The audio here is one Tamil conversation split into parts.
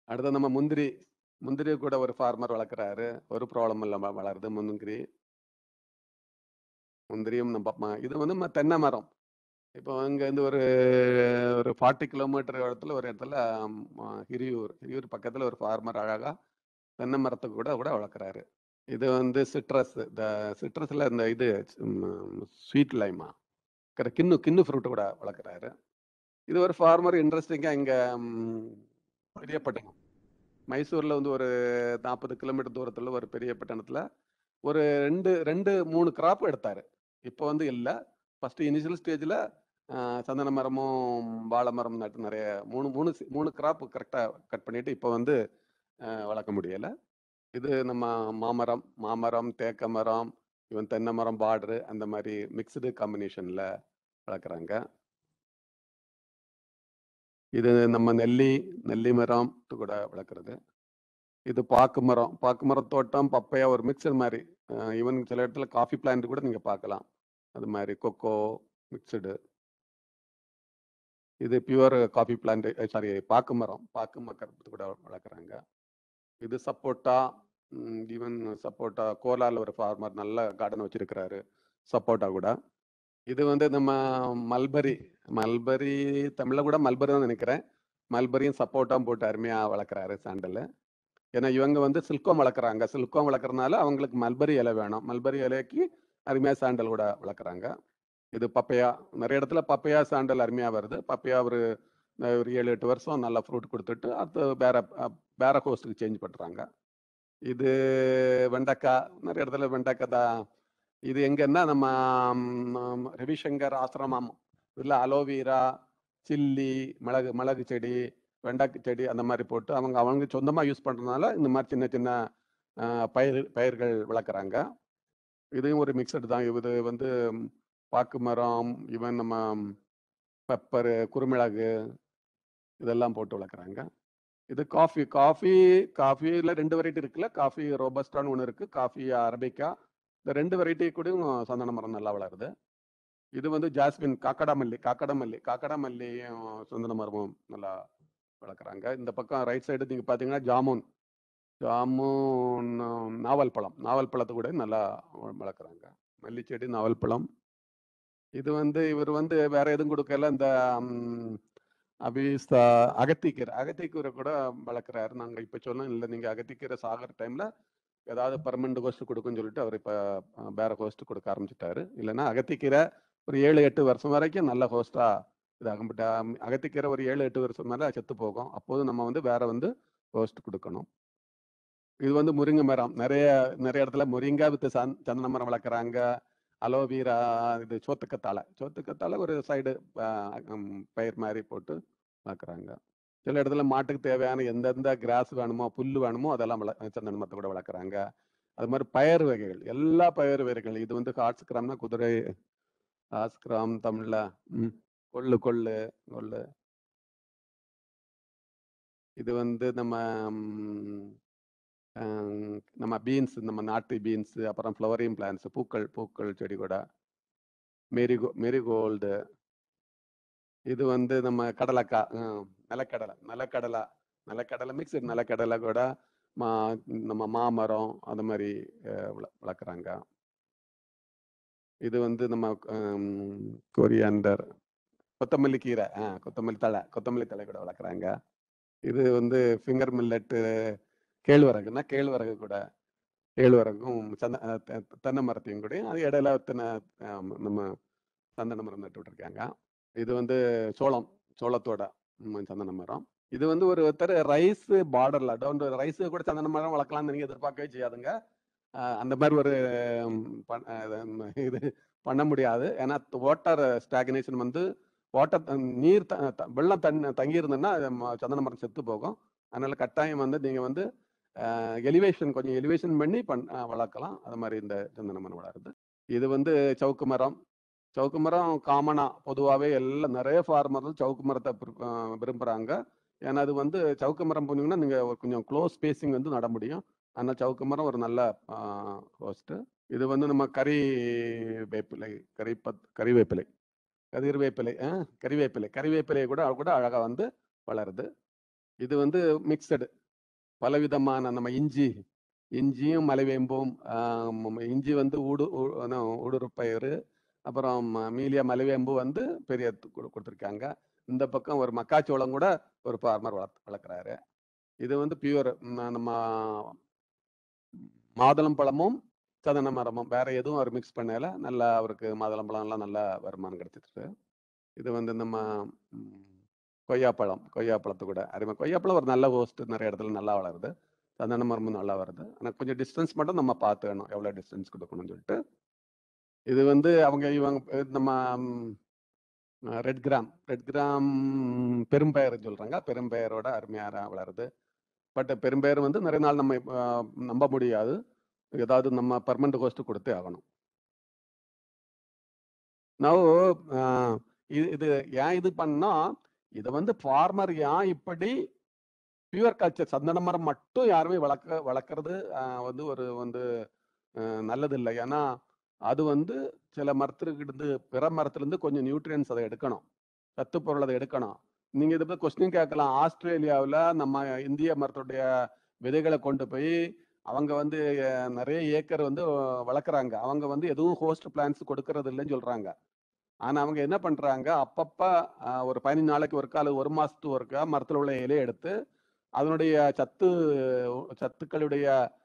அடுத்து நம்ம முந்திரி முந்திரி கூட ஒரு ஃபார்மர் வளர்க்குறாரு ஒரு ப்ராப்ளம் இல்லாம வளருது முந்திரி முந்திரியும் நம்ம ம- இது வந்து ம- தென்னை மரம் இப்போ இங்கேருந்து ஒரு ஒரு ஃபார்ட்டி கிலோமீட்டர் இடத்துல ஒரு இடத்துல ம், ஹிரியூர் ஹிரியூர் பக்கத்தில் ஒரு ஃபார்மர் அழகாக தென்னை மரத்துக்கு கூட கூட வளர்க்குறாரு இது வந்து சிட்ரஸ் இந்த சிட்ரஸில் இந்த இது ஸ்வீட் லைமா கின்னு கின்னு ஃப்ரூட்டு கூட வளர்க்குறாரு இது ஒரு ஃபார்மர் இன்ட்ரெஸ்டிங்காக இங்கே பெரியப்பட்டினம் மைசூரில் வந்து ஒரு நாற்பது கிலோமீட்டர் தூரத்தில் ஒரு பெரிய பட்டணத்தில் ஒரு ரெண்டு ரெண்டு மூணு கிராப் எடுத்தார் இப்போ வந்து இல்லை ஃபஸ்ட்டு இனிஷியல் ஸ்டேஜில் சந்தன மரமும் வாழை மரம் நட்டு நிறைய மூணு மூணு சி- மூணு கிராப் கரெக்டாக கட் பண்ணிட்டு இப்போ வந்து ஆஹ், வளர்க்க முடியலை இது நம்ம மாமரம் மாமரம் தேக்க மரம் இவன் தென்னை மரம் பார்டரு அந்த மாதிரி மிக்சடு காம்பினேஷனில் வளர்க்குறாங்க இது நம்ம நெல்லி நெல்லி மரம் கூட வளர்க்குறது இது பாக்கு மரம் பாக்கு மரம் தோட்டம் பப்பையா ஒரு மிக்சர் மாதிரி ஈவன் சில இடத்துல காஃபி பிளான்ட் கூட நீங்கள் பார்க்கலாம் அது மாதிரி கொக்கோ மிக்சடு இது பியூர் காஃபி பிளான்ட் சாரி பாக்கு மரம் பாக்கு மரம் கூட வளர்க்குறாங்க இது சப்போட்டா ஈவன் சப்போட்டா கோலால ஒரு ஃபார்மர் நல்ல கார்டன் வச்சிருக்கிறாரு சப்போட்டா கூட இது வந்து நம்ம மல்பரி மல்பரி தமிழில் கூட மல்பரி தான் நினைக்கிறேன் மல்பரியும் சப்போட்டாவும் போட்டு அருமையாக வளர்க்குறாரு சாண்டல் ஏன்னா இவங்க வந்து சில்கோம் வளர்க்குறாங்க சில்கோம் வளர்க்குறதுனால அவங்களுக்கு மல்பரி இலை வேணும் மல்பரி இலைக்கு அருமையாக சாண்டல் கூட வளர்க்குறாங்க இது பப்பையா நிறைய இடத்துல பப்பையா சாண்டல் அருமையாக வருது பப்பையா ஒரு அஹ், ஒரு ஏழு எட்டு வருஷம் நல்லா ஃப்ரூட் கொடுத்துட்டு அது வேற அஹ், வேற ஹோஸ்ட்டுக்கு சேஞ்ச் பண்ணுறாங்க இது வெண்டைக்காய் நிறைய இடத்துல வெண்டைக்காய் தான் இது எங்கன்னா நம்ம ம், ரவிசங்கர் ஆசிரமம் இதில் அலோவேரா சில்லி மிளகு மிளகு செடி வெண்டைக்காய் செடி அந்த மாதிரி போட்டு அவங்க அவங்க சொந்தமாக யூஸ் பண்ணுறதுனால இந்த மாதிரி சின்ன சின்ன அஹ், பயிர் பயிர்கள் வளர்க்குறாங்க இதுவும் ஒரு மிக்சடு தான் இது வந்து ம், பாக்கு மரம் ஈவன் நம்ம பெப்பரு குருமிளகு இதெல்லாம் போட்டு வளர்க்குறாங்க இது காஃபி காஃபி காஃபியில் ரெண்டு வெரைட்டி இருக்குல்ல காஃபி ரோபஸ்டான்னு ஒன்று இருக்குது காஃபி அரபிக்கா இந்த ரெண்டு வெரைட்டி கூடயும் சந்தன மரம் நல்லா வளருது இது வந்து ஜாஸ்மின் காக்கடா மல்லி காக்கடா மல்லி காக்கடா மல்லியும் சந்தன மரமும் நல்லா வளர்க்குறாங்க இந்த பக்கம் ரைட் சைடு நீங்கள் பார்த்தீங்கன்னா ஜாமுன் ஜாமுன் நாவல் பழம் நாவல் பழத்தை கூட நல்லா வளர்க்குறாங்க மல்லி செடி நாவல் பழம் இது வந்து இவர் வந்து வேற எதுவும் கொடுக்கல இந்த ம், அபிஸ் அகத்திக்கீரை அகத்திக்கீரை கூட வளர்க்குறாரு நாங்கள் இப்போ சொன்னோம் இல்லை நீங்கள் அகத்திக்கீரை சாகிற டைமில் ஏதாவது பர்மனண்ட் ஹோஸ்ட் கொடுக்குன்னு சொல்லிட்டு அவர் இப்போ வேற ஹோஸ்ட் கொடுக்க ஆரம்பிச்சிட்டாரு இல்லைன்னா அகத்திக்கீரை ஒரு ஏழு எட்டு வருஷம் வரைக்கும் நல்ல ஹோஸ்டா இதாகும் பட் அகத்திக்கீரை ஒரு ஏழு எட்டு வருஷம் மேலே செத்து போகும் அப்போது நம்ம வந்து வேற வந்து ஹோஸ்ட் கொடுக்கணும் இது வந்து முருங்கை மரம் நிறைய நிறைய இடத்துல முருங்கை வித் சந் சந்தன மரம் வளர்க்குறாங்க அலோவேரா இது சோத்துக்கத்தாழை சோத்துக்கத்தாழை ஒரு சைடு பயிர் மாதிரி போட்டு வளர்க்குறாங்க சில இடத்துல மாட்டுக்கு தேவையான எந்தெந்த கிராஸ் வேணுமோ புல் வேணுமோ அதெல்லாம் வள சந்தன மரத்தை கூட வளர்க்குறாங்க அது மாதிரி பயிர் வகைகள் எல்லா பயிர் வகைகள் இது வந்து ஹார்ட்ஸ் கிராம்னா குதிரை ஹார்ஸ் கிராம் தமிழில் ம் கொள்ளு கொள்ளு கொள்ளு இது வந்து நம்ம ம், அஹ், நம்ம பீன்ஸ் நம்ம நாட்டு பீன்ஸ் அப்புறம் ஃப்ளவரிங் பிளான்ஸ் பூக்கள் பூக்கள் செடி கூட மேரிகோ மேரிகோல்டு இது வந்து நம்ம கடலைக்காய் ஹம், நிலக்கடலை நிலக்கடலை நிலக்கடலை மிக்சர் நிலக்கடலை கூட மா நம்ம மாமரம் அது மாதிரி அஹ், வள- வளர்க்குறாங்க இது வந்து நம்ம கொரியாண்டர் கொத்தமல்லி கீரை ஆ கொத்தமல்லி தழை கொத்தமல்லி தழை கூட வளர்க்குறாங்க இது வந்து ஃபிங்கர் மில்லட்டு கேழ்வரகுன்னா கேழ்வரகு கூட கேழ்வரகும் சந்த அஹ் தெ- தென்னை மரத்தையும் கூட அது இடையில தென்னை ஆம், நம்ம சந்தன மரம் நட்டு விட்டுருக்காங்க இது வந்து சோளம் சோளத்தோட ம், சந்தன மரம் இது வந்து ஒரு ஒருத்தர் ரைஸ் பார்டர்ல டவுன் ரைஸ் கூட சந்தன மரம் வளர்க்கலாம்னு நீங்க எதிர்பார்க்கவே செய்யாதுங்க அஹ் அந்த மாதிரி ஒரு ம், பண்- அஹ் ம், இது பண்ண முடியாது ஏன்னா வாட்டர் ஸ்டாக்னேஷன் வந்து வாட்டர் நீர் த- த- வெள்ளம் தண்ணி தங்கி இருந்ததுன்னா அது ம- சந்தன மரம் செத்து போகும் அதனால கட்டாயம் வந்து நீங்க வந்து எலிவேஷன் கொஞ்சம் எலிவேஷன் பண்ணி பண் அஹ் வளர்க்கலாம் அது மாதிரி இந்த சந்தன மரம் வளருது இது வந்து சவுக்கு மரம் சவுக்கு மரம் காமனா பொதுவாகவே எல்லாம் நிறைய ஃபார்மர்கள் சவுக்கு மரத்தை பிர- அஹ் விரும்புறாங்க ஏன்னா அது வந்து சவுக்கு மரம் போனீங்கன்னா நீங்க ஒரு கொஞ்சம் க்ளோஸ் ஸ்பேசிங் வந்து நட முடியும் அதனால் சவுக்கு மரம் ஒரு நல்ல ஹோஸ்ட்டு இது வந்து நம்ம கறி வேப்பிலை கறி பத் கறி வேப்பிலை கதிர் வேப்பிலை ஆ கறிவேப்பிலை கறிவேப்பிலை கூட கூட அழகாக வந்து வளருது இது வந்து மிக்சடு பலவிதமான நம்ம இஞ்சி இஞ்சியும் மலைவேம்பும் ஆஹ் ம- இஞ்சி வந்து ஊடு ஊ- அதான் ஊடுருவி பயிறு அப்புறம் ம- மீலியா மலைவேம்பு வந்து பெரிய து- கொடு- கொடுத்திருக்காங்க இந்த பக்கம் ஒரு மக்காச்சோளம் கூட ஒரு ஃபார்மர் வளர்த்து வளர்க்குறாரு இது வந்து பியூர் நம்ம மாதுளம் பழமும் சதன மரமும் வேற எதுவும் அவர் மிக்ஸ் பண்ணல நல்லா அவருக்கு மாதுளம் பழம்லாம் நல்லா வருமானம் கிடைச்சிட்டு இது வந்து நம்ம ம், கொய்யாப்பழம் கொய்யாப்பழத்து கூட அருமை கொய்யாப்பழம் ஒரு நல்ல ஹோஸ்ட் நிறைய இடத்துல நல்லா வளருது சந்தன மரமும் நல்லா வருது ஆனால் கொஞ்சம் டிஸ்டன்ஸ் மட்டும் நம்ம பார்த்துக்கணும் எவ்வளோ டிஸ்டன்ஸ் கொடுக்கணும்னு சொல்லிட்டு இது வந்து அவங்க இவங்க அஹ் நம்ம ரெட் கிராம் ரெட் கிராம் பெரும்பெயர் சொல்றாங்க பெரும்பெயரோட அருமையாக வளருது பட் பெரும்பெயர் வந்து நிறைய நாள் நம்ம அஹ், நம்ப முடியாது ஏதாவது நம்ம பர்மனண்ட் கோஸ்ட் கொடுத்தே ஆகணும் நான் இது இது ஏன் இது பண்ணா இதை வந்து ஃபார்மர் ஏன் இப்படி பியூர் கல்ச்சர் சந்தன மரம் மட்டும் யாருமே வளர்க்க வளர்க்குறது வந்து ஒரு வந்து அஹ், நல்லது இல்லை ஏன்னா அது வந்து சில மரத்துக்கிட்ட பிற மரத்துலேருந்து கொஞ்சம் நியூட்ரியன்ஸ் அதை எடுக்கணும் சத்து பொருள் அதை எடுக்கணும் நீங்கள் இதை பற்றி கொஸ்டின் கேட்கலாம் ஆஸ்திரேலியாவில் நம்ம இந்திய மரத்துடைய விதைகளை கொண்டு போய் அவங்க வந்து அஹ், நிறைய ஏக்கர் வந்து வளர்க்குறாங்க அவங்க வந்து எதுவும் ஹோஸ்ட் பிளான்ஸ் கொடுக்கறது இல்லைன்னு சொல்கிறாங்க ஆனால் அவங்க என்ன பண்ணுறாங்க அப்பப்போ ஒரு பதினஞ்சு நாளைக்கு ஒருக்கா அல்லது ஒரு மாதத்துக்கு ஒருக்கா மரத்தில் உள்ள இலையை எடுத்து அதனுடைய சத்து சத்துக்களுடைய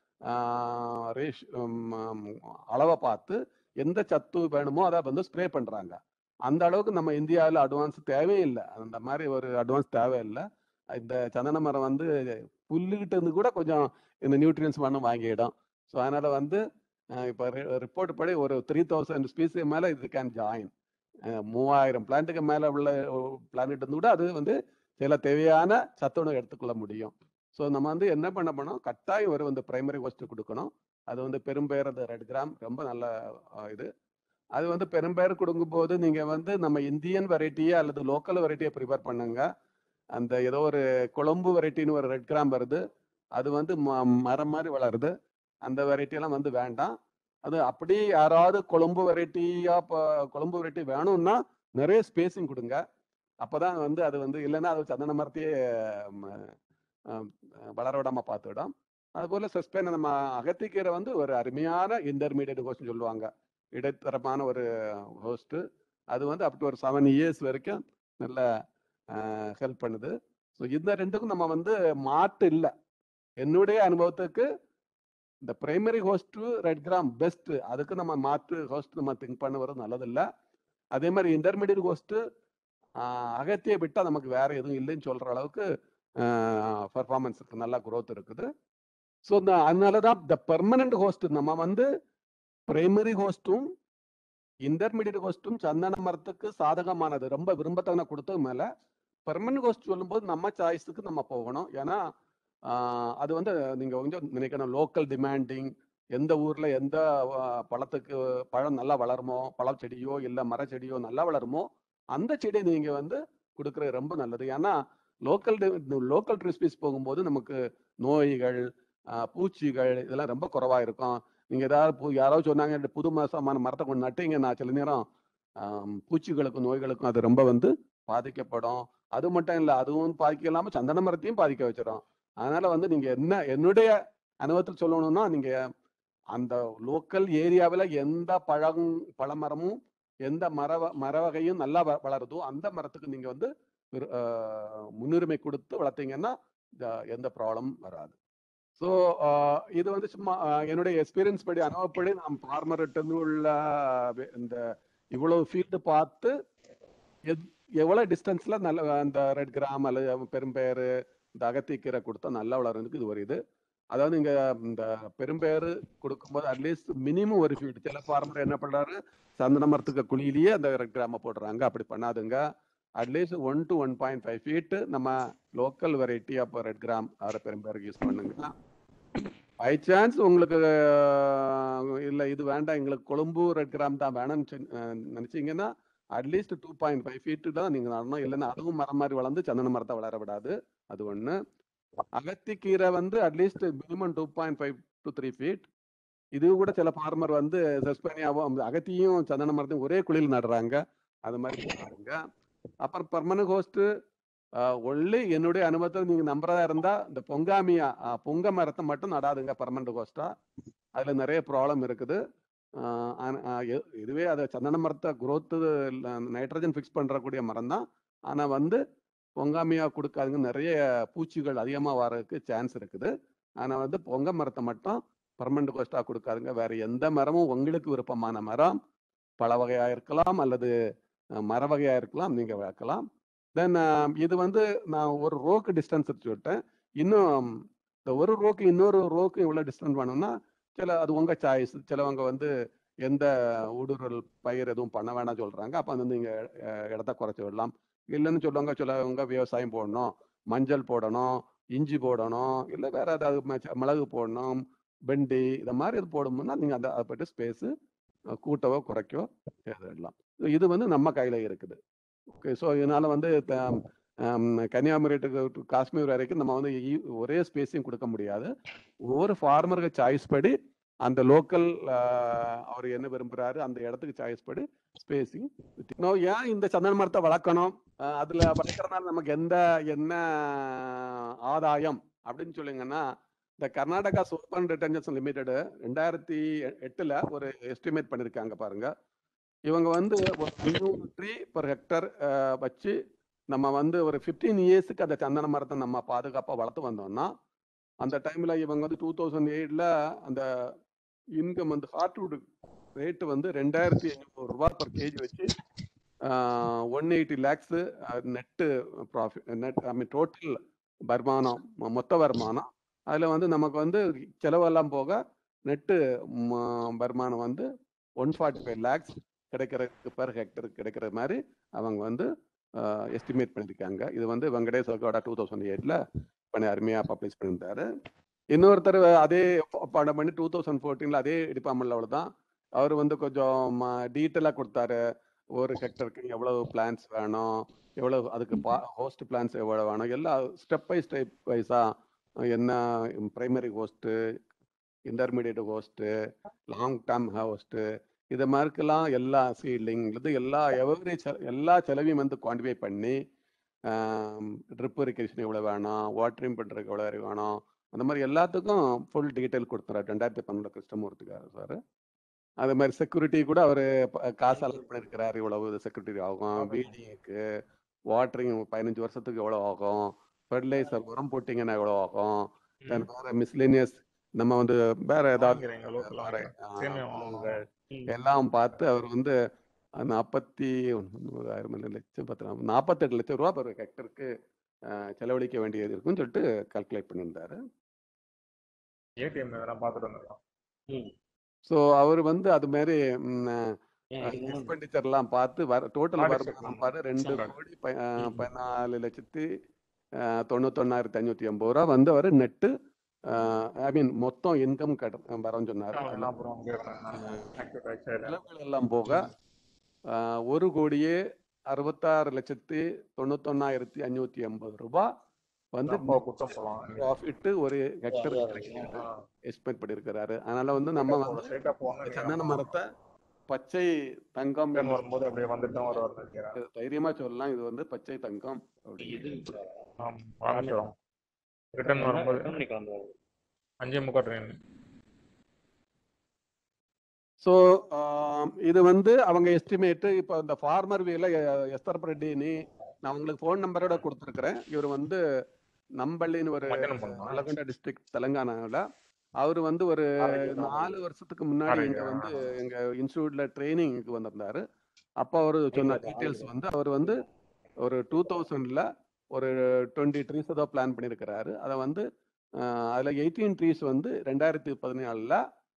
ஆஹ், ரேஷ் உம், ஆம், அளவை பார்த்து எந்த சத்து வேணுமோ அதை வந்து ஸ்ப்ரே பண்ணுறாங்க அந்த அளவுக்கு நம்ம இந்தியாவில் அட்வான்ஸ் தேவையில்லை அந்த மாதிரி ஒரு அட்வான்ஸ் தேவையில்லை இந்த சந்தன மரம் வந்து புல்லுகிட்ட இருந்து கூட கொஞ்சம் இந்த நியூட்ரியன்ஸ் மண்ணும் வாங்கிடும் ஸோ அதனால வந்து இப்போ ரிப்போர்ட் படி ஒரு த்ரீ தௌசண்ட் ஸ்பீசி மேலே இது கேன் ஜாயின் மூவாயிரம் பிளான்ட்டுக்கு மேலே உள்ள பிளானட் இருந்து கூட அது வந்து சில தேவையான சத்துணவு எடுத்துக்கொள்ள முடியும் ஸோ நம்ம வந்து என்ன பண்ண போனோம் கட்டாயம் ஒரு வந்து பிரைமரி கோஸ்ட் கொடுக்கணும் அது வந்து பெரும்பெயர் அந்த ரெட் கிராம் ரொம்ப நல்ல அஹ், இது அது வந்து பெரும்பெயர் கொடுக்கும்போது நீங்கள் வந்து நம்ம இந்தியன் வெரைட்டியை அல்லது லோக்கல் வெரைட்டியை ப்ரிப்பேர் பண்ணுங்க அந்த ஏதோ ஒரு கொழம்பு வெரைட்டின்னு ஒரு ரெட் கிராம் வருது அது வந்து ம- மரம் மாதிரி வளருது அந்த variety எல்லாம் வந்து வேண்டாம் அது அப்படி யாராவது கொழம்பு வெரைட்டியா கொழம்பு வெரைட்டி வேணும்னா நிறைய ஸ்பேசிங் கொடுங்க அப்பதான் வந்து அது வந்து இல்லைன்னா அது சந்தன மரத்தையே ம, அஹ், வளர விடாம பார்த்துவிடும் அதுபோல சஸ்பென் நம்ம அகத்திக்கீரை வந்து ஒரு அருமையான இன்டர்மீடியட் ஹோஸ்ட் சொல்லுவாங்க இடைத்தரமான ஒரு ஹோஸ்ட் அது வந்து அப் டு ஒரு செவன் இயர்ஸ் வரைக்கும் நல்ல ஹெல்ப் பண்ணுது ஸோ இந்த ரெண்டுக்கும் நம்ம வந்து மாட்டு இல்லை என்னுடைய அனுபவத்துக்கு இந்த primary host red gram best அதுக்கு நம்ம மாற்று ஹோஸ்ட் நம்ம திங்க் பண்ண வரும் நல்லதில்லை அதே மாதிரி இன்டர்மீடியட் ஹோஸ்ட் அகத்தியை விட்டால் நமக்கு வேற எதுவும் இல்லைன்னு சொல்ற அளவுக்கு பர்ஃபார்மன்ஸ் இருக்கு நல்லா growth இருக்குது ஸோ இந்த அதனால தான் த பெர்மனன்ட் ஹோஸ்ட் நம்ம வந்து பிரைமரி ஹோஸ்ட்டும் இன்டர்மீடியட் ஹோஸ்ட்டும் சந்தன மரத்துக்கு சாதகமானது ரொம்ப விரும்பத்தவனை கொடுத்தது மேல பெர்மனன்ட் ஹோஸ்ட் சொல்லும்போது நம்ம சாய்ஸுக்கு நம்ம போகணும் ஏன்னா ஆஹ், அது வந்து நீங்க கொஞ்சம் நினைக்கணும் லோக்கல் டிமாண்டிங் எந்த ஊர்ல எந்த ஆஹ், பழத்துக்கு பழம் நல்லா வளருமோ பழச்செடியோ இல்ல மரச்செடியோ நல்லா வளருமோ அந்த செடியை நீங்க வந்து கொடுக்கறது ரொம்ப நல்லது ஏன்னா லோக்கல் லோக்கல் ரெசிபிஸ் போகும்போது நமக்கு நோய்கள் ஆஹ், பூச்சிகள் இதெல்லாம் ரொம்ப குறைவா இருக்கும் நீங்க ஏதாவது பு- யாராவது சொன்னாங்க "இந்த புது மாசமான மரத்தை கொண்டு நட்டீங்கன்னா சில நேரம் ஆம், பூச்சிகளுக்கும் நோய்களுக்கும் அது ரொம்ப வந்து பாதிக்கப்படும் அது மட்டும் இல்லை அதுவும் பாதிக்க சந்தன மரத்தையும் பாதிக்க வச்சிடும் அதனால வந்து நீங்க என்ன என்னுடைய அனுபவத்தில் சொல்லணும்னா நீங்க அந்த லோக்கல் ஏரியாவில் எந்த பழம் பழமரமும் எந்த மர வ- மர வகையும் நல்லா வ- வளருதோ அந்த மரத்துக்கு நீங்க வந்து விரு- ஆஹ், முன்னுரிமை கொடுத்து வளர்த்தீங்கன்னா இந்த- எந்த ப்ராப்ளமும் வராது ஸோ இது வந்து சும்மா ஆஹ், என்னுடைய எக்ஸ்பீரியன்ஸ் படி அனுபவப்படி நான் ஃபார்மர்கிட்ட உள்ள வே- இந்த இவ்வளவு ஃபீல்டு பார்த்து எத்- எவ்வளவு டிஸ்டன்ஸ்ல நல்ல அந்த ரெட் கிராம் அல்லது பெரும்பெயர் இந்த அகத்திக்கீரை கொடுத்தா நல்லா வளர்றதுக்கு இது ஒரு இது அதாவது இங்க இந்த பெரும்பெயர் கொடுக்கும்போது அட்லீஸ்ட் மினிமம் ஒரு ஃபீட் சில ஃபார்மர் என்ன பண்றாரு சந்தன மரத்துக்கு குழியிலேயே அந்த ரெட் கிராம போடுறாங்க அப்படி பண்ணாதுங்க at least one to one point five feet நம்ம லோக்கல் வெரைட்டி அப்போ ரெட் கிராம் ஆறு பெரும்பெயருக்கு யூஸ் பண்ணுங்க பை சான்ஸ் உங்களுக்கு அஹ், இல்ல இது வேண்டாம் எங்களுக்கு கொழும்பு ரெட் கிராம் தான் வேணும்னு சொன்ன- அஹ், நினைச்சீங்கன்னா at least two point five feet தான் நீங்க நடணும் இல்லைன்னா அதுவும் மரம் மாதிரி வளர்ந்து சந்தன மரத்தை வளர விடாது அது ஒண்ணு அகத்திக்கீரை வந்து at least minimum two point five to three feet இது கூட சில ஃபார்மர் வந்து செஸ்பேனியாவும் அந்த அகத்தியும் சந்தன மரத்தையும் ஒரே குழியில் நடுறாங்க அது மாதிரி பாருங்க அப்புறம் பர்மனன்ட் ஹோஸ்ட் ஒன்லி என்னுடைய அனுபவத்தில் நீங்க நம்புறதா இருந்தா இந்த பொங்காமியா அஹ், பொங்க மரத்தை மட்டும் நடாதுங்க பர்மனண்ட் கோஸ்டா அதுல நிறைய ப்ராப்ளம் இருக்குது அஹ், ஆனா, அஹ், எ- இதுவே அது சந்தன மரத்தை குரோத்து நைட்ரஜன் ஃபிக்ஸ் பண்றக்கூடிய மரம் தான் ஆனா வந்து பொங்காமியா கொடுக்காதுங்க நிறைய பூச்சிகள் அதிகமா வர்றதுக்கு சான்ஸ் இருக்குது ஆனா வந்து பொங்க மரத்தை மட்டும் பர்மனண்ட் கோஸ்டா கொடுக்காதுங்க வேற எந்த மரமும் உங்களுக்கு விருப்பமான மரம் பழ வகையா இருக்கலாம் அல்லது அஹ், மர வகையா இருக்கலாம் நீங்க வைக்கலாம் தென் இது வந்து நான் ஒரு ரோக்கு டிஸ்டன்ஸ் சொல்லிட்டேன் இன்னும் இந்த ஒரு ரோக்கு இன்னொரு ரோக்கு இவ்வளவு டிஸ்டன்ஸ் வேணும்னா சில அது உங்க சாய்ஸ் சிலவங்க வந்து எந்த ஊடுருவல் பயிர் எதுவும் பண்ண வேணாம் சொல்றாங்க அப்ப வந்து நீங்க அஹ், இடத்த குறைச்சி விடலாம் இல்லைன்னு சொல்லுவாங்க சிலவங்க விவசாயம் போடணும் மஞ்சள் போடணும் இஞ்சி போடணும் இல்லை வேற ஏதாவது மச்ச- மிளகு போடணும் வெண்டி இந்த மாதிரி இது போடணும்னா நீங்க அந்த அதை போயிட்டு ஸ்பேஸ் கூட்டவோ குறைக்கவோ எழுதிடலாம் இது வந்து நம்ம கையில இருக்குது ஓகே ஸோ இதனால வந்து த- ஆம், கன்னியாகுமரி to to காஷ்மீர் வரைக்கும் நம்ம வந்து ஈ- ஒரே ஸ்பேஸையும் கொடுக்க முடியாது ஒவ்வொரு ஃபார்மருக்கு சாய்ஸ் படி அந்த லோக்கல் அவர் என்ன விரும்புறாரு அந்த இடத்துக்கு சாய்ஸ் படி ஸ்பேஸிங் ஏன் இந்த சந்தன மரத்தை வளர்க்கணும் அஹ் அதுல வளர்க்கறதுனால நமக்கு எந்த என்ன ஆதாயம் அப்படின்னு சொல்லுங்கன்னா இந்த கர்நாடகா சோப்பன் ரிட்டர்ன்ஸ் லிமிடெட் ரெண்டாயிரத்தி எ- எட்டுல ஒரு எஸ்டிமேட் பண்ணிருக்காங்க பாருங்க இவங்க வந்து ஒரு ட்ரீ பர் ஹெக்டர் வச்சு நம்ம வந்து ஒரு ஃபிஃப்டீன் இயர்ஸுக்கு அந்த சந்தன மரத்தை நம்ம பாதுகாப்பாக வளர்த்து வந்தோம்னா அந்த டைம்ல இவங்க வந்து டூ தௌசண்ட் எயிட்ல அந்த இன்கம் வந்து ஹார்ட்வுட் ரேட்டு வந்து ரெண்டாயிரத்தி ஐநூறு ரூபாய் பர் கேஜி வச்சு one eighty lakhs net profit net I mean total வருமானம் மொ- மொத்த வருமானம் அதில் வந்து நமக்கு வந்து செலவெல்லாம் போக நெட்டு வருமானம் வந்து ஒன் ஃபார்ட்டி ஃபைவ் லேக்ஸ் கிடைக்கிறதுக்கு பெர் ஹெக்டர் கிடைக்கிற மாதிரி அவங்க வந்து எஸ்டிமேட் பண்ணியிருக்காங்க இது வந்து வெங்கடேஷ் சகோடா டூ தௌசண்ட் எயிட்ல பண்ணி அருமையாக பப்ளிஷ் பண்ணியிருந்தாரு இன்னொருத்தர் அதே படம் பண்ணி டூ தௌசண்ட் ஃபோர்டீனில் அதே டிபார்ட்மெண்ட்ல அவ்வளோ தான் அவர் வந்து கொஞ்சம் டீட்டெயிலாக கொடுத்தாரு ஒரு ஹெக்டருக்கு எவ்வளவு பிளான்ஸ் வேணும் எவ்வளவு அதுக்கு ஹோஸ்ட் பிளான்ஸ் எவ்வளவு வேணும் எல்லாம் ஸ்டெப் பை ஸ்டெப் வைஸாக என்ன primary host intermediate host long term host இது மாதிரிக்கெல்லாம் எல்லா சீட்லிங் இது எல்லா எவரி எல்லா செலவையும் வந்து குவான்டிஃபை பண்ணி ட்ரிப் இரிகேஷன் எவ்வளோ வேணும் வாட்டரிங் பண்ணுறதுக்கு எவ்வளோ வேணும் அந்த மாதிரி எல்லாத்துக்கும் ஃபுல் டீட்டெயில் கொடுத்துறாரு ரெண்டாயிரத்தி பன்னெண்டு கிருஷ்ணமூர்த்திக்காரு சார் அது மாதிரி செக்யூரிட்டி கூட அவர் காசு அலர்ட் பண்ணியிருக்கிறாரு இவ்வளவு செக்யூரிட்டி ஆகும் வீடிங்க்கு வாட்டரிங் பதினஞ்சு வருஷத்துக்கு எவ்வளோ ஆகும் ஃபெர்டிலைசர் உரம் போட்டிங்கன்னா எவ்வளோ ஆகும் then வேற மிஸ்லேனியஸ் நம்ம வந்து வேற ஏதாவது வாங்கிக்கிறீங்க local ஆ வேற, வாங்கிக்கிறேன். ஆ, சேமியா வாங்குவாங்க. எல்லாம் பார்த்து அவர் வந்து நாற்பத்தி ஆயிரம் இல்ல, லட்சம் பத்து நாற்பத்தெட்டு லட்சம் ரூபா ஒரு ஹெக்டருக்கு செலவழிக்க வேண்டியது இருக்குன்னு சொல்லிட்டு கால்குலேட் பண்ணியிருந்தாரு ATM இதெல்லாம் பார்த்துட்டு வந்துடலாம். ஸோ அவர் வந்து அது மாதிரி ஏன் இது வந்து எக்ஸ்பெண்டிச்சர்லாம் பார்த்து வர டோட்டல் Audit வருமானம் பண்ணணும். பாரு ரெண்டு சொல்றாரு. கோடி ப- அஹ், ம். பதினாலு லட்சத்தி அஹ், தொண்ணூத்தொன்னாயிரத்தி ஐநூத்தி எண்பது ரூபா வந்து அவர் நெட்டு ஐ மீன் மொத்தம் இன்கம் கட்ட வரன்னு சொன்னார் அதெல்லாம் அப்புறம் கேட்கறேன் நான். Active tax side. செலவுகள் எல்லாம் போக அஹ், ஒரு கோடியே அறுபத்தாறு லட்சத்தி தொண்ணூத்தொன்னாயிரத்தி ஐநூத்தி எண்பது ரூபாய் வந்து ரொம்ப குத்தம் போலாம். ப்ராஃபிட் ஒரு ஹெக்டர் ஆ. எக்ஸ்பெக்ட் பண்ணியிருக்கிறாரு அதனால வந்து நம்ம ஒரு வந்து straight ஆ போகணும்னு சந்தன நினைக்கிறேன். மரத்தை பச்சை தங்கம் Return வரும்போது அப்படியே வந்துட்டு தான் வருவார்னு நினைக்கிறேன். தைரியமா சொல்லலாம் இது வந்து பச்சை தங்கம் அப்படி இது ஆம், ஆரம்பிச்சிடும். Return வரும்போது எத்தனை மணிக்கு வந்தாரு அஞ்சே முக்கால் train. ஸோ இது வந்து அவங்க எஸ்டிமேட்டு இப்போ இந்த ஃபார்மர் வியூல எஸ்தர் ரெட்டினி நான் உங்களுக்கு ஃபோன் நம்பரோட கொடுத்துருக்குறேன் இவர் வந்து நம்பள்ளின்னு ஒரு மத்தியானம் போகணுமா? நலகொண்டா டிஸ்ட்ரிக்ட் தெலங்கானாவில் அவர் வந்து ஒரு ஆரோக்கியம் தான். நாலு வருஷத்துக்கு முன்னாடி இங்க ஆரோக்கியம். வந்து எங்க இன்ஸ்டியூட்ல ட்ரைனிங்க்கு வந்திருந்தாரு அப்போ அவர் சொன்ன டீட்டெயில்ஸ் வந்து அவர் வந்து ஒரு டூ தௌசண்ட்ல ஒரு டுவெண்ட்டி ட்ரீஸ் ஏதோ பிளான் பண்ணியிருக்கிறாரு அதை வந்து அஹ், அதுல எயிட்டீன் ட்ரீஸ் வந்து ரெண்டாயிரத்தி பதினாலில்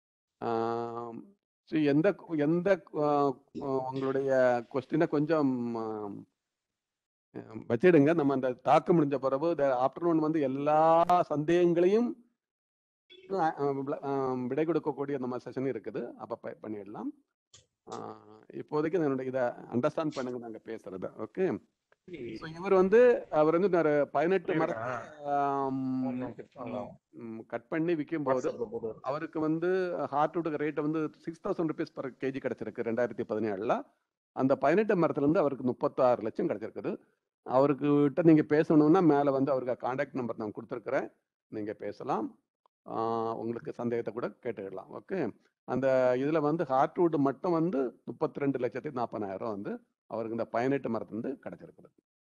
ஸோ எந்த எந்த அஹ், உங்களுடைய கொஸ்டினை கொஞ்சம் அஹ், அஹ், வச்சிடுங்க நம்ம அந்த தாக்கு முடிஞ்ச பிறகு ஆஃப்டர்நூன் வந்து எல்லா சந்தேகங்களையும் அஹ், அஹ், விள- அஹ், விடை கொடுக்கக்கூடிய நம்ம செஷன் இருக்குது அப்போ ப- பண்ணிடலாம் அஹ், இப்போதைக்கு என்னோட இதை அண்டர்ஸ்டாண்ட் பண்ணுங்க நாங்க பேசுறத ஓகே ஸோ இவர் வந்து அவர் வந்து ஒரு பதினெட்டு மரத்தை ஒண்ணும் fix பண்ணலாம். கட் பண்ணி விற்கும் போது WhatsApp ல போட்டு விடு. அவருக்கு வந்து ஹார்ட்வுட் ரேட் வந்து six thousand rupees per KG கிடைச்சிருக்கு ரெண்டாயிரத்தி பதினேழுல அந்த பதினெட்டு மரத்துல இருந்து அவருக்கு முப்பத்தாறு லட்சம் கிடைச்சிருக்குது அவருக்கு கிட்ட நீங்க பேசணும்னா மேல வந்து அவருக்கு காண்டாக்ட் நம்பர் நான் கொடுத்துருக்குறேன் நீங்க பேசலாம் ஆஹ் உங்களுக்கு சந்தேகத்தை கூட கேட்டுக்கலாம் ஓகே அந்த இதுல வந்து ஹார்ட்வுட் மட்டும் வந்து முப்பத்தி ரெண்டு லட்சத்தி நாற்பதாயிரம் வந்து அவருக்கு இந்த பதினெட்டு மரத்துல இருந்து கிடைச்சிருக்குது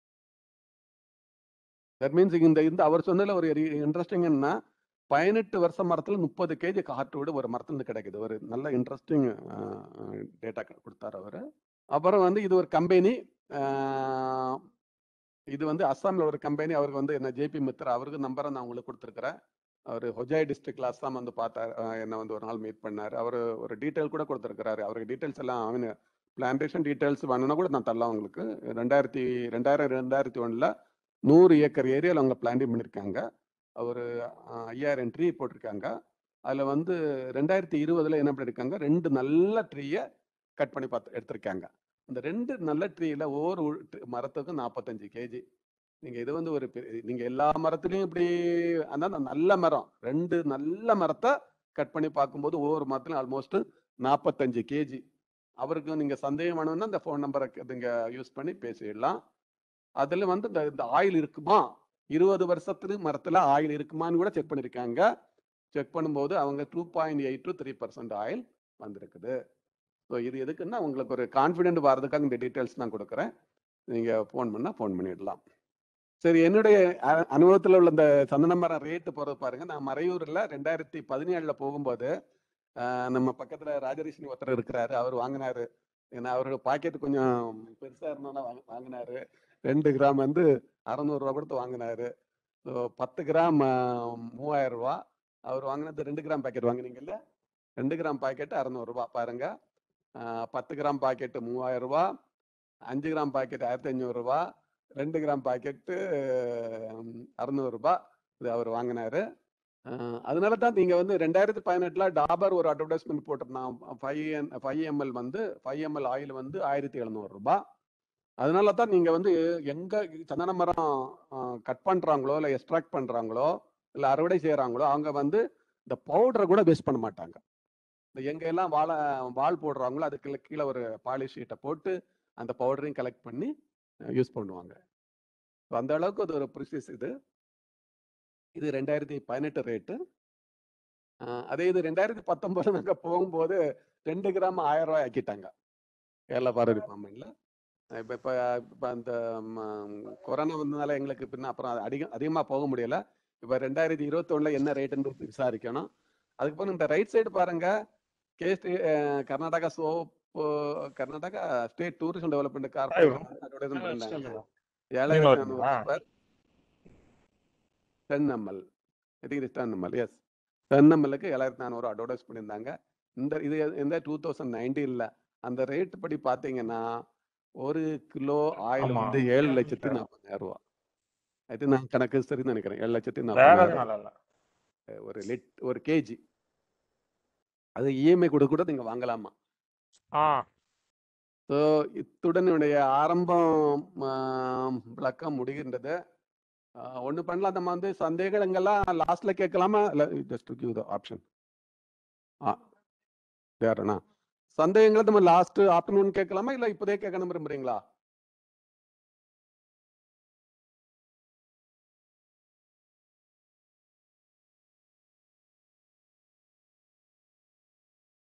தட் மீன்ஸ் இந்த இந்த அவர் சொன்னதுல ஒரு இன்ட்ரெஸ்டிங் என்ன பதினெட்டு வருஷ மரத்துல முப்பது கேஜி ஹார்ட்வுட் ஒரு மரத்துல இருந்து கிடைக்குது ஒரு நல்ல இன்ட்ரெஸ்டிங் டேட்டா கொடுத்தாரு அவர் அப்புறம் வந்து இது ஒரு கம்பெனி இது வந்து அஸ்ஸாம்ல ஒரு கம்பெனி அவருக்கு வந்து என்ன ஜேபி மித்ரா அவருக்கு நம்பரை நான் உங்களுக்கு கொடுத்துருக்கிறேன் அவர் ஹொஜாய் டிஸ்ட்ரிக்ட்ல அஸ்ஸாம் வந்து பார்த்தார் என்ன வந்து ஒரு நாள் மீட் பண்ணார் அவர் ஒரு டீட்டெயில் கூட கொடுத்துருக்கிறாரு அவருக்கு டீட்டெயில்ஸ் எல்லாம் அவன் பிளான்டேஷன் டீட்டெயில்ஸ் வேணும்னா கூட நான் தரலாம் உங்களுக்கு ரெண்டாயிரத்தி ரெண்டாயிரம் ரெண்டாயிரத்தி ஒன்றில் நூறு ஏக்கர் ஏரியாவில் அவங்க பிளான்டிங் பண்ணியிருக்காங்க ஒரு ஐயாயிரம் ட்ரீ போட்டிருக்காங்க அதில் வந்து ரெண்டாயிரத்தி இருபதுல என்ன பண்ணியிருக்காங்க ரெண்டு நல்ல ட்ரீயை கட் பண்ணி பார்த்து எடுத்திருக்காங்க இந்த ரெண்டு நல்ல ட்ரீல ஒவ்வொரு மரத்துக்கும் நாற்பத்தஞ்சு கேஜி நீங்க இது வந்து ஒரு பெரிய- நீங்க எல்லா மரத்துலயும் இப்படி அதான் அந்த நல்ல மரம் ரெண்டு நல்ல மரத்தை கட் பண்ணி பார்க்கும்போது ஒவ்வொரு மரத்துலையும் ஆல்மோஸ்ட் நாற்பத்தஞ்சு கேஜி அவருக்கு நீங்க சந்தேகம் வேணும்னா இந்த ஃபோன் நம்பரை நீங்க யூஸ் பண்ணி பேசிடலாம் அதுல வந்து இந்த இந்த ஆயில் இருக்குமா இருபது வருஷத்துக்கு மரத்துல ஆயில் இருக்குமான்னு கூட செக் பண்ணிருக்காங்க செக் பண்ணும்போது அவங்க two point eight to three percent oil வந்திருக்குது ஸோ இது எதுக்குன்னா உங்களுக்கு ஒரு கான்ஃபிடென்ட் வர்றதுக்காக இந்த டீட்டெயில்ஸ் நான் கொடுக்குறேன் நீங்க ஃபோன் பண்ணா ஃபோன் பண்ணிடலாம் சரி என்னுடைய அ- அனுபவத்துல உள்ள இந்த சந்தன மரம் ரேட்டு போறது பாருங்க நான் மறையூர்ல ரெண்டாயிரத்தி பதினேழுல போகும்போது ஆஹ், நம்ம பக்கத்துல ராஜரிஷினி ஒருத்தர் இருக்கிறாரு அவர் வாங்கினாரு ஏன்னா அவரோட பாக்கெட் கொஞ்சம் பெருசா இருந்தோன்னா வாங்கினாரு ரெண்டு கிராம் வந்து அறநூறுவா கொடுத்து வாங்கினாரு ஸோ பத்து கிராம் ஆஹ், மூவாயிரம் ரூபா அவர் வாங்கினது ரெண்டு கிராம் பாக்கெட் வாங்கினீங்கல்ல ரெண்டு கிராம் பாக்கெட் அறநூறுபா பாருங்க ஆஹ், பத்து கிராம் பாக்கெட்டு மூவாயிரம் ரூபா அஞ்சு கிராம் பாக்கெட் ஆயிரத்தி ஐநூறுரூவா ரெண்டு கிராம் பாக்கெட்டு அறநூறுபா இது அவர் வாங்கினாரு ஆஹ், அதனால தான் நீங்க வந்து ரெண்டாயிரத்தி பதினெட்டுல டாபர் ஒரு அட்வர்டைஸ்மெண்ட் போட்டிருந்தான் ஃபைவ் என் ஃபைவ் எம்எல் வந்து ஃபைவ் எம்எல் ஆயில் வந்து ஆயிரத்தி எழுநூறு ரூபாய் அதனால தான் நீங்க வந்து எங்க சந்தன மரம் கட் பண்றாங்களோ இல்லை எக்ஸ்ட்ராக்ட் பண்றாங்களோ இல்லை அறுவடை செய்யறாங்களோ அவங்க வந்து இந்த பவுடரை கூட வேஸ்ட் பண்ண மாட்டாங்க இந்த எங்க எல்லாம் வாழை வால் போடுறாங்களோ அதுக்கு கீழே ஒரு பாலிஷ் ஷீட்டை போட்டு அந்த பவுடரையும் கலெக்ட் பண்ணி யூஸ் பண்ணுவாங்க So, அந்த அளவுக்கு அது ஒரு ப்ரிசிஸ் இது இது ரெண்டாயிரத்தி பதினெட்டு ரேட்டு அதே இது ரெண்டாயிரத்தி பத்தொன்பது நாங்க போகும்போது ரெண்டு கிராம் ஆயிரம் ரூபாய் ஆக்கிட்டாங்க கேரளா பாரதி டிபார்ட்மெண்ட்ல இப்போ இப்போ இப்போ அந்த ம, கொரோனா வந்ததுனால எங்களுக்கு பின்ன அப்புறம் அது அதிகம் அதிகமாக போக முடியல இப்போ ரெண்டாயிரத்தி இருபத்தொன்னுல என்ன ரேட்டுன்னு விசாரிக்கணும் அதுக்கப்புறம் இந்த ரைட் சைடு பாருங்க கே ஸ்டே Karnataka soap Karnataka state tourism development corporation advertisement பண்ணாங்க ஏழாயிரத்தி நானூறு ஆ. ரூபாய் டென் எம்எல் இது டென் எம்எல் எஸ் டென் எம்எல்க்கு ஏழாயிரத்தி நானூறு அட்வர்டைஸ் பண்ணியிருந்தாங்க இந்த இது எந்த டூ தௌசண்ட் நைன்டீன்ல அந்த ரேட் படி பார்த்தீங்கன்னா ஒரு கிலோ ஆயில் ஆமா. வந்து ஏழு லட்சத்தி நாற்பதாயிரம் ரூபா அது நான் கணக்கு சரின்னு நினைக்கிறேன் ஏழு லட்சத்தி வேற நாற்பதாயிரம் எதுவும் நல்லா இல்ல ஒரு லிட் ஒரு கேஜி அது இஎம்ஐ கூட கூட நீங்க வாங்கலாமா ஆ ஸோ இத்துடன் என்னுடைய ஆரம்பம் ஆம், விளக்கம் முடிகின்றது ஒன்று பண்ணலாம் நம்ம வந்து சந்தேகங்கள்லாம் லாஸ்ட்ல கேட்கலாமா இல்லை ஜஸ்ட் கிவ் த ஆப்ஷன் ஆ வேறண்ணா சந்தேகங்களை நம்ம லாஸ்ட் ஆஃப்டர்நூன் கேட்கலாமா இல்லை இப்போதே கேட்கணும் விரும்புறீங்களா